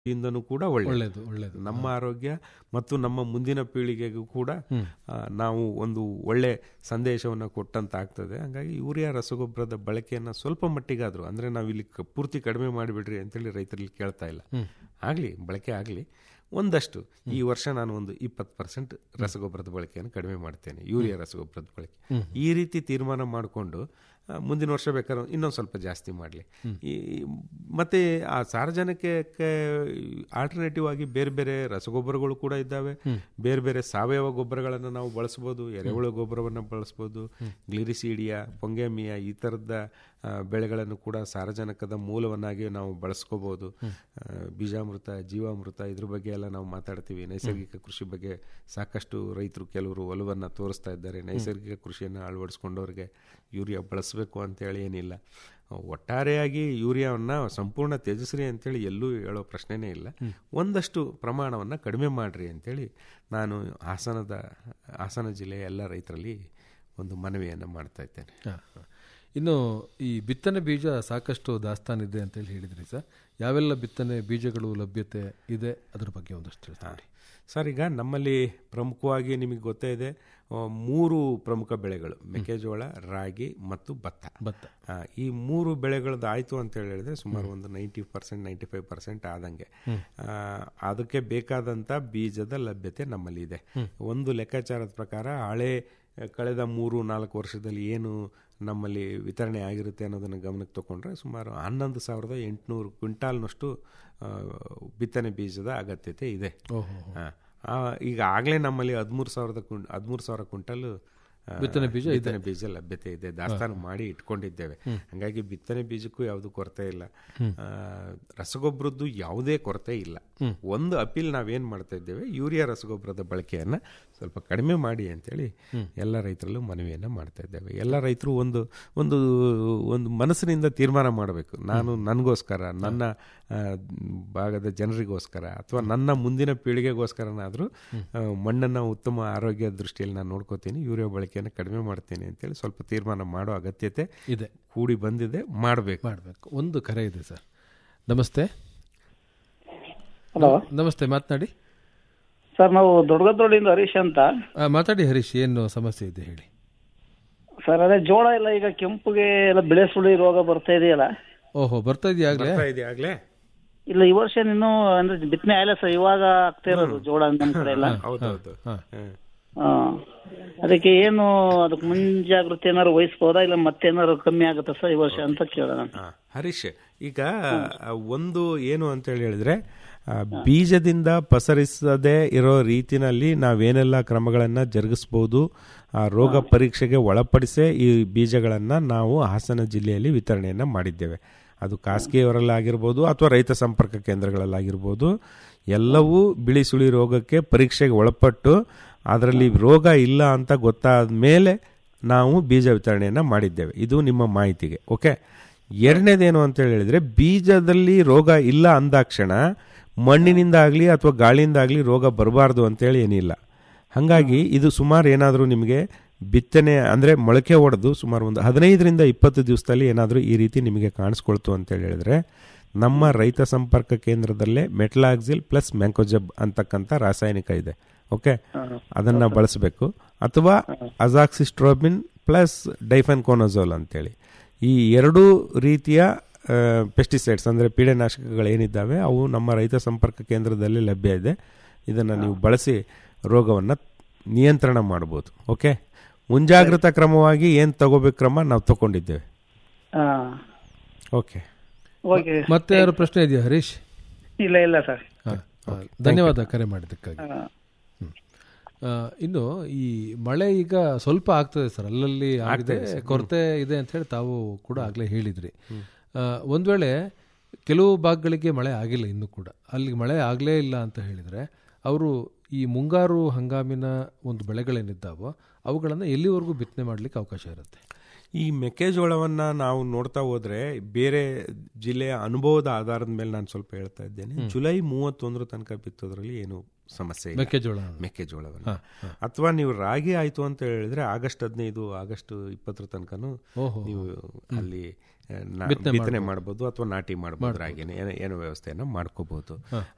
ಇಂದನೂ ಕೂಡ ಒಳ್ಳೆ ಒಳ್ಳೇದು ಒಳ್ಳೇದು ನಮ್ಮ ಆರೋಗ್ಯ ಮತ್ತು ನಮ್ಮ ಮುಂದಿನ ಪೀಳಿಗೆಗೂ ಕೂಡ ಆ, ನಾವು ಒಂದು ಒಳ್ಳೆ ಸಂದೇಶವನ್ನು ಕೊಟ್ಟಂತ ಆಗ್ತದೆ ಹಂಗಾಗಿ ಯೂರಿಯಾ ರಸಗೊಬ್ಬರದ ಬಳಕೆಯನ್ನು ಸ್ವಲ್ಪ ಮಟ್ಟಿಗಾದರೂ ಅಂದರೆ ನಾವು ಇಲ್ಲಿ ಕ- ಪೂರ್ತಿ ಕಡಿಮೆ ಮಾಡಿಬಿಡ್ರಿ ಅಂತೇಳಿ ರೈತರಲ್ಲಿ ಕೇಳ್ತಾ ಇಲ್ಲ ಆಗಲಿ ಬಳಕೆ ಆಗಲಿ ಒಂದಷ್ಟು ಈ ವರ್ಷ ನಾನು ಒಂದು ಇಪ್ಪತ್ತು ಪರ್ಸೆಂಟ್ ರಸಗೊಬ್ಬರದ ಬಳಕೆಯನ್ನು ಕಡಿಮೆ ಮಾಡ್ತೇನೆ ಯೂರಿಯಾ ರಸಗೊಬ್ಬರದ ಬಳಕೆ ಈ ರೀತಿ ತೀರ್ಮಾನ ಮಾಡಿಕೊಂಡು ಮುಂದಿನ ವರ್ಷ ಬೇಕಾದ್ರೆ ಇನ್ನೊಂದು ಸ್ವಲ್ಪ ಜಾಸ್ತಿ ಮಾಡಲಿ ಈ ಮತ್ತೆ ಆ ಸಾರ್ವಜನಿಕಕ್ಕೆ ಆಲ್ಟರ್ನೇಟಿವ್ ಆಗಿ ಬೇರೆ ಬೇರೆ ರಸಗೊಬ್ಬರಗಳು ಕೂಡ ಇದ್ದಾವೆ ಬೇರೆ ಬೇರೆ ಸಾವಯವ ಗೊಬ್ಬರಗಳನ್ನು ನಾವು ಬಳಸ್ಬೋದು ಎರೆಹುಳು ಗೊಬ್ಬರವನ್ನು ಬಳಸ್ಬೋದು ಗ್ಲಿರಿಸೀಡಿಯಾ ಪೊಂಗೆಮಿಯಾ ಈ ಥರದ ಆ, ಬೆಳೆಗಳನ್ನು ಕೂಡ ಸಾರಜನಕದ ಮೂಲವನ್ನಾಗಿ ನಾವು ಬಳಸ್ಕೋಬೋದು ಆ, ಬೀಜಾಮೃತ ಜೀವಾಮೃತ ಇದ್ರ ಬಗ್ಗೆ ಎಲ್ಲ ನಾವು ಮಾತಾಡ್ತೀವಿ ನೈಸರ್ಗಿಕ ಕೃಷಿ ಬಗ್ಗೆ ಸಾಕಷ್ಟು ರೈತರು ಕೆಲವರು ಒಲವನ್ನು ತೋರಿಸ್ತಾ ಇದ್ದಾರೆ ನೈಸರ್ಗಿಕ ಕೃಷಿಯನ್ನು ಅಳವಡಿಸ್ಕೊಂಡವ್ರಿಗೆ ಯೂರಿಯಾ ಬಳಸಬೇಕು ಅಂತೇಳಿ ಏನಿಲ್ಲ ಒಟ್ಟಾರೆಯಾಗಿ ಯೂರಿಯಾವನ್ನು ಸಂಪೂರ್ಣ ತ್ಯಜಿಸ್ರಿ ಅಂತೇಳಿ ಎಲ್ಲೂ ಹೇಳೋ ಪ್ರಶ್ನೆನೇ ಇಲ್ಲ ಒಂದಷ್ಟು ಪ್ರಮಾಣವನ್ನು ಕಡಿಮೆ ಮಾಡಿರಿ ಅಂತೇಳಿ ನಾನು ಹಾಸನದ ಹಾಸನ ಜಿಲ್ಲೆಯ ಎಲ್ಲ ರೈತರಲ್ಲಿ ಒಂದು ಮನವಿಯನ್ನು ಮಾಡ್ತಾ ಇದ್ದೇನೆ ಹಾ, ಹಾ. ಇನ್ನು ಈ ಬಿತ್ತನೆ ಬೀಜ ಸಾಕಷ್ಟು ದಾಸ್ತಾನಿದೆ ಅಂತೇಳಿ ಹೇಳಿದ್ರಿ ಸರ್ ಯಾವೆಲ್ಲ ಬಿತ್ತನೆ ಬೀಜಗಳು ಲಭ್ಯತೆ ಇದೆ ಅದ್ರ ಬಗ್ಗೆ ಒಂದಷ್ಟು ತಿಳಿಸಿ ಸರ್ ಈಗ ನಮ್ಮಲ್ಲಿ ಪ್ರಮುಖವಾಗಿ ನಿಮಗೆ ಗೊತ್ತೇ ಇದೆ ಆ, ಮೂರು ಪ್ರಮುಖ ಬೆಳೆಗಳು ಮೆಕ್ಕೆಜೋಳ ರಾಗಿ ಮತ್ತು ಭತ್ತ ಭತ್ತ ಆ, ಈ ಮೂರು ಬೆಳೆಗಳದ್ದು ಆಯಿತು ಅಂತ ಹೇಳಿದ್ರೆ ಸುಮಾರು ಒಂದು ninety percent ninety five percent ಆದಂಗೆ ಆ, ಅದಕ್ಕೆ ಬೇಕಾದಂಥ ಬೀಜದ ಲಭ್ಯತೆ ನಮ್ಮಲ್ಲಿ ಇದೆ ಒಂದು ಲೆಕ್ಕಾಚಾರದ ಪ್ರಕಾರ ಹಳೆ ಆ, ಕಳೆದ ಮೂರು ನಾಲ್ಕು ವರ್ಷದಲ್ಲಿ ಏನು ನಮ್ಮಲ್ಲಿ ವಿತರಣೆ ಆಗಿರುತ್ತೆ ಅನ್ನೋದನ್ನು ಗಮನಕ್ಕೆ ತಗೊಂಡ್ರೆ ಸುಮಾರು ಹನ್ನೊಂದು ಸಾವಿರದ ಎಂಟುನೂರು ಕ್ವಿಂಟಾಲ್ನಷ್ಟು ಆ, ಬಿತ್ತನೆ ಬೀಜದ ಅಗತ್ಯತೆ ಇದೆ ಓಹೋ ಆ, ಆ, ಈಗ ಆಗಲೇ ನಮ್ಮಲ್ಲಿ ಹದಿಮೂರು ಸಾವಿರದ ಕುಂ ಹದಿಮೂರು ಸಾವಿರ ಕ್ವಿಂಟಲ್ ಆ, ಬಿತ್ತನೆ ಬೀಜ ಬಿತ್ತನೆ ಬೀಜ ಲಭ್ಯತೆ ಇದೆ ದಾಸ್ತಾನು ಮಾಡಿ ಇಟ್ಕೊಂಡಿದ್ದೇವೆ ಹಂಗಾಗಿ ಬಿತ್ತನೆ ಬೀಜಕ್ಕೂ ಯಾವುದು ಕೊರತೆ ಇಲ್ಲ ಆ, ರಸಗೊಬ್ಬರದ್ದು ಯಾವುದೇ ಕೊರತೆ ಇಲ್ಲ ಒಂದು ಅಪೀಲ್ ನಾವೇನ್ ಮಾಡ್ತಾ ಇದ್ದೇವೆ ಯೂರಿಯಾ ರಸಗೊಬ್ಬರದ ಬಳಕೆಯನ್ನ ಸ್ವಲ್ಪ ಕಡಿಮೆ ಮಾಡಿ ಅಂತೇಳಿ ಎಲ್ಲ ರೈತರಲ್ಲೂ ಮನವಿಯನ್ನ ಮಾಡ್ತಾ ಇದ್ದೇವೆ ಎಲ್ಲ ರೈತರು ಒಂದು ಒಂದು ಒಂದು ಮನಸ್ಸಿನಿಂದ ತೀರ್ಮಾನ ಮಾಡಬೇಕು ನಾನು ನನಗೋಸ್ಕರ ನನ್ನ ಆ, ಭಾಗದ ಜನರಿಗೋಸ್ಕರ ಅಥವಾ ನನ್ನ ಮುಂದಿನ ಪೀಳಿಗೆಗೋಸ್ಕರನಾದರೂ ಮಣ್ಣನ್ನು ಉತ್ತಮ ಆರೋಗ್ಯ ದೃಷ್ಟಿಯಲ್ಲಿ ನಾನು ನೋಡ್ಕೋತೀನಿ ಯೂರಿಯಾ ಬಳಕೆಯನ್ನು ಕಡಿಮೆ ಮಾಡ್ತೀನಿ ಅಂತೇಳಿ ಸ್ವಲ್ಪ ತೀರ್ಮಾನ ಮಾಡೋ ಅಗತ್ಯತೆ ಇದೆ ಕೂಡಿ ಬಂದಿದೆ ಮಾಡಬೇಕು ಮಾಡಬೇಕು ಒಂದು ಕರೆ ಇದೆ ಸರ್ ನಮಸ್ತೆ ಹಲೋ ನಮಸ್ತೆ ಮಾತನಾಡಿ ಸರ್ ನಾವು ದೊಡ್ಡಗದ್ದೊಳ್ಳಿಯಿಂದ ಹರೀಶ್ ಅಂತ ಆ, ಮಾತಾಡಿ ಹರೀಶ್ ಏನು ಸಮಸ್ಯೆ ಇದೆ ಹೇಳಿ ಸರ್ ಅದೇ ಜೋಳ ಎಲ್ಲ ಈಗ ಕೆಂಪುಗೆ ಎಲ್ಲ ಬೆಳೆ ಸುಳಿ ರೋಗ ಬರ್ತಾ ಇದೆಯಲ್ಲ ಓಹೋ ಬರ್ತಾ ಇದೆಯಾಗಲೇ ಬರ್ತಾ ಇದೆ ಆಗ್ಲೇ ಇಲ್ಲ ಈ ವರ್ಷ ಇನ್ನೂ ಅಂದ್ರೆ ಬಿತ್ತನೆ ಆಗಿಲ್ಲ ಸರ್ ಇವಾಗ ಆಗ್ತಾ ಇರೋದು ಜೋಳ ನಮ್ಮ ಕಡೆ ಎಲ್ಲ ಹೌದೌದು ಹಾ. ಹ್ಮ್. ಆ, ಅದಕ್ಕೆ ಏನು ಅದಕ್ಕೆ ಮುಂಜಾಗ್ರತೆ ಏನಾದ್ರು ವಹಿಸ್ಬೋದಾ ಇಲ್ಲ ಮತ್ತೇನಾದ್ರು ಕಮ್ಮಿ ಆಗುತ್ತಾ ಸರ್ ಈ ವರ್ಷ ಅಂತ ಕೇಳೋಣ ಆ, ಹರೀಶ್ ಈಗ ಆ, ಒಂದು ಏನು ಅಂತ ಹೇಳಿ ಹೇಳಿದ್ರೆ ಆ, ಬೀಜದಿಂದ ಪಸರಿಸದೆ ಇರೋ ರೀತಿನಲ್ಲಿ ನಾವೇನೆಲ್ಲ ಕ್ರಮಗಳನ್ನು ಜರುಗಿಸ್ಬೋದು ಆ ರೋಗ ಪರೀಕ್ಷೆಗೆ ಒಳಪಡಿಸೇ ಈ ಬೀಜಗಳನ್ನು ನಾವು ಹಾಸನ ಜಿಲ್ಲೆಯಲ್ಲಿ ವಿತರಣೆಯನ್ನು ಮಾಡಿದ್ದೇವೆ ಅದು ಖಾಸಗಿಯವರಲ್ಲಾಗಿರ್ಬೋದು ಅಥವಾ ರೈತ ಸಂಪರ್ಕ ಕೇಂದ್ರಗಳಲ್ಲಾಗಿರ್ಬೋದು ಎಲ್ಲವೂ ಬಿಳಿ ಸುಳಿ ರೋಗಕ್ಕೆ ಪರೀಕ್ಷೆಗೆ ಒಳಪಟ್ಟು ಅದರಲ್ಲಿ ರೋಗ ಇಲ್ಲ ಅಂತ ಗೊತ್ತಾದ ಮೇಲೆ ನಾವು ಬೀಜ ವಿತರಣೆಯನ್ನು ಮಾಡಿದ್ದೇವೆ ಇದು ನಿಮ್ಮ ಮಾಹಿತಿಗೆ ಓಕೆ ಎರಡನೇದೇನು ಅಂತ ಹೇಳಿದ್ರೆ ಬೀಜದಲ್ಲಿ ರೋಗ ಇಲ್ಲ ಅಂದಾಕ್ಷಣ ಮಣ್ಣಿನಿಂದ ಆಗಲಿ ಅಥವಾ ಗಾಳಿಯಿಂದ ಆಗಲಿ ರೋಗ ಬರಬಾರ್ದು ಅಂತೇಳಿ ಏನಿಲ್ಲ ಹಾಗಾಗಿ ಇದು ಸುಮಾರು ಏನಾದರೂ ನಿಮಗೆ ಬಿತ್ತನೆ ಅಂದರೆ ಮೊಳಕೆ ಹೊಡೆದು ಸುಮಾರು ಒಂದು ಹದಿನೈದರಿಂದ ಇಪ್ಪತ್ತು ದಿವಸದಲ್ಲಿ ಏನಾದರೂ ಈ ರೀತಿ ನಿಮಗೆ ಕಾಣಿಸ್ಕೊಳ್ತು ಅಂತೇಳಿ ಹೇಳಿದ್ರೆ ನಮ್ಮ ರೈತ ಸಂಪರ್ಕ ಕೇಂದ್ರದಲ್ಲೇ ಮೆಟ್ಲಾಕ್ಸಿಲ್ ಪ್ಲಸ್ ಮ್ಯಾಂಕೋಜಬ್ ಅಂತಕ್ಕಂಥ ರಾಸಾಯನಿಕ ಇದೆ ಓಕೆ ಅದನ್ನು ಬಳಸಬೇಕು ಅಥವಾ ಅಜಾಕ್ಸಿಸ್ಟ್ರೋಬಿನ್ ಪ್ಲಸ್ ಡೈಫನ್ ಕೋನೋಜೋಲ್ ಅಂತೇಳಿ ಈ ಎರಡೂ ರೀತಿಯ ಪೆಸ್ಟಿಸೈಡ್ಸ್ ಅಂದರೆ ಪೀಡೆನಾಶಕಗಳೇನಿದ್ದಾವೆ ಅವು ನಮ್ಮ ರೈತ ಸಂಪರ್ಕ ಕೇಂದ್ರದಲ್ಲಿ ಲಭ್ಯ ಇದೆ ಇದನ್ನು ನೀವು ಬಳಸಿ ರೋಗವನ್ನು ನಿಯಂತ್ರಣ ಮಾಡ್ಬೋದು ಓಕೆ ಮುಂಜಾಗ್ರತಾ ಕ್ರಮವಾಗಿ ಏನು ತಗೋಬೇಕು ಕ್ರಮ ನಾವು ತಗೊಂಡಿದ್ದೇವೆ ಆ, ಓಕೆ ಓಕೆ ಮತ್ತೆ ಯಾರು ಪ್ರಶ್ನೆ ಇದೆಯಾ ಹರೀಶ್ ಇಲ್ಲ ಇಲ್ಲ ಸರ್ ಹಾ, ಹಾ. ಧನ್ಯವಾದ ಕರೆ ಮಾಡಿದ್ದಕ್ಕಾಗಿ ಆ, ಹ್ಮ್. ಆ, ಇನ್ನು ಈ ಮಳೆ ಈಗ ಸ್ವಲ್ಪ ಆಗ್ತದೆ ಸರ್ ಅಲ್ಲಲ್ಲಿ ಆಗಿದೆ ಕೊರತೆ ಇದೆ ಅಂತ ಹೇಳಿ ತಾವು ಕೂಡ ಆಗ್ಲೇ ಹೇಳಿದ್ರಿ ಆ, ಒಂದ್ ವೇಳೆ ಕೆಲವು ಭಾಗಗಳಿಗೆ ಮಳೆ ಆಗಿಲ್ಲ ಇನ್ನು ಕೂಡ ಅಲ್ಲಿ ಮಳೆ ಆಗಲೇ ಇಲ್ಲ ಅಂತ ಹೇಳಿದ್ರೆ ಅವರು ಈ ಮುಂಗಾರು ಹಂಗಾಮಿನ ಒಂದು ಬೆಳೆಗಳೇನಿದ್ದಾವೋ ಅವುಗಳನ್ನು ಎಲ್ಲಿವರೆಗೂ ಬಿತ್ತನೆ ಮಾಡ್ಲಿಕ್ಕೆ ಅವಕಾಶ ಇರುತ್ತೆ ಈ ಮೆಕ್ಕೆಜೋಳವನ್ನ ನಾವು ನೋಡ್ತಾ ಹೋದ್ರೆ ಬೇರೆ ಜಿಲ್ಲೆಯ ಅನುಭವದ ಆಧಾರದ ಮೇಲೆ ನಾನು ಸ್ವಲ್ಪ ಹೇಳ್ತಾ ಇದ್ದೇನೆ ಜುಲೈ ಮೂವತ್ತೊಂದರ ತನಕ ಬಿತ್ತೋದ್ರಲ್ಲಿ ಏನು ಸಮಸ್ಯೆ ಇಲ್ಲ ಮೆಕ್ಕೆಜೋಳ ಮೆಕ್ಕೆಜೋಳವನ್ನು ಅಥವಾ ನೀವು ರಾಗಿ ಆಯ್ತು ಅಂತ ಹೇಳಿದ್ರೆ ಆಗಸ್ಟ್ ಹದಿನೈದು ಆಗಸ್ಟ್ ಇಪ್ಪತ್ತರ ತನಕನೂ ಓಹೋ ನೀವು ಅಲ್ಲಿ ಆ, ನಾ- ಬಿತ್ತನೆ ಮಾಡ್ಬೋದು ಅಥವಾ ನಾಟಿ ಮಾಡ್ಬೋದು ರಾಗಿನ ಏನೋ ಏನೋ ವ್ಯವಸ್ಥೆಯನ್ನ ಮಾಡ್ಕೋಬಹುದು